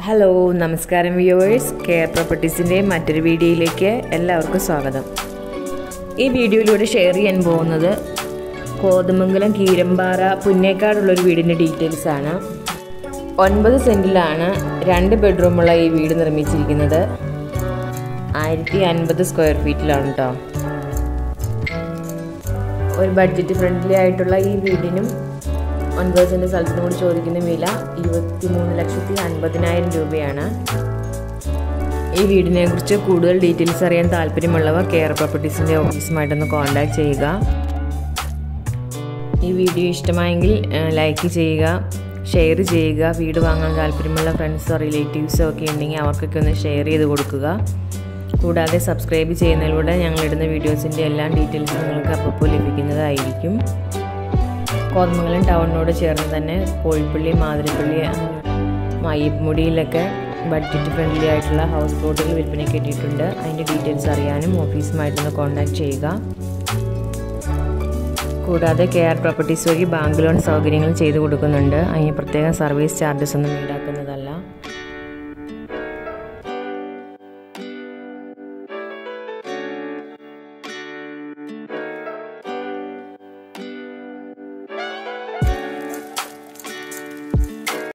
hello നമസ്കാരം viewers care പ്രോപ്പർട്ടീസിൻ്റെ മറ്റൊരു വീഡിയോയിലേക്ക് എല്ലാവർക്കും സ്വാഗതം ഈ വീഡിയോയിലൂടെ ഷെയർ ചെയ്യാൻ പോകുന്നത് കോതമംഗലം കീരമ്പാറ പുന്നേക്കാടുള്ളൊരു വീടിൻ്റെ ഡീറ്റെയിൽസ് ആണ് ഒൻപത് സെൻറ്റിലാണ് രണ്ട് ബെഡ്റൂമുള്ള ഈ വീട് നിർമ്മിച്ചിരിക്കുന്നത് ആയിരത്തി അൻപത് സ്ക്വയർ ഫീറ്റിലാണ് കേട്ടോ ഒരു ബഡ്ജറ്റ് ഫ്രണ്ട്ലി ആയിട്ടുള്ള ഈ വീടിനും ഒൻപത് സെൻറ്റ് സ്ഥലത്തിനും കൂടി ചോദിക്കുന്ന വില ഇരുപത്തി മൂന്ന് ലക്ഷത്തി അൻപതിനായിരം രൂപയാണ് ഈ വീടിനെ കുറിച്ച് കൂടുതൽ ഡീറ്റെയിൽസ് അറിയാൻ താല്പര്യമുള്ളവർ കെയർ പ്രോപ്പർട്ടീസിൻ്റെ ഓഫീസുമായിട്ടൊന്ന് കോൺടാക്ട് ചെയ്യുക ഈ വീഡിയോ ഇഷ്ടമായെങ്കിൽ ലൈക്ക് ചെയ്യുക ഷെയർ ചെയ്യുക വീട് വാങ്ങാൻ താല്പര്യമുള്ള ഫ്രണ്ട്സോ റിലേറ്റീവ്സോ ഒക്കെ ഉണ്ടെങ്കിൽ അവർക്കൊക്കെ ഒന്ന് ഷെയർ ചെയ്ത് കൊടുക്കുക കൂടാതെ സബ്സ്ക്രൈബ് ചെയ്യുന്നതിലൂടെ ഞങ്ങളിടുന്ന വീഡിയോസിൻ്റെ എല്ലാ ഡീറ്റെയിൽസും നിങ്ങൾക്ക് അപ്പോൾ ലഭിക്കുന്നതായിരിക്കും കോതമംഗലം ടൗണിനോട് ചേർന്ന് തന്നെ കോഴിപ്പള്ളി മാതിരപ്പള്ളി മയ്യപ്പുമുടിയിലൊക്കെ ബഡ്ജറ്റ് ഫ്രണ്ട്ലി ആയിട്ടുള്ള ഹൗസ് ബോട്ടുകൾ വിൽപ്പനയ്ക്ക് കിട്ടിയിട്ടുണ്ട് അതിൻ്റെ ഡീറ്റെയിൽസ് അറിയാനും ഓഫീസുമായിട്ടൊന്ന് കോൺടാക്ട് ചെയ്യുക കൂടാതെ കെയർ പ്രോപ്പർട്ടീസ് വഴി ബാങ്ക് ലോൺ സൗകര്യങ്ങൾ ചെയ്തു കൊടുക്കുന്നുണ്ട് അതിന് പ്രത്യേകം സർവീസ് ചാർജസ് ഒന്നും ഈടാക്കുന്നതല്ല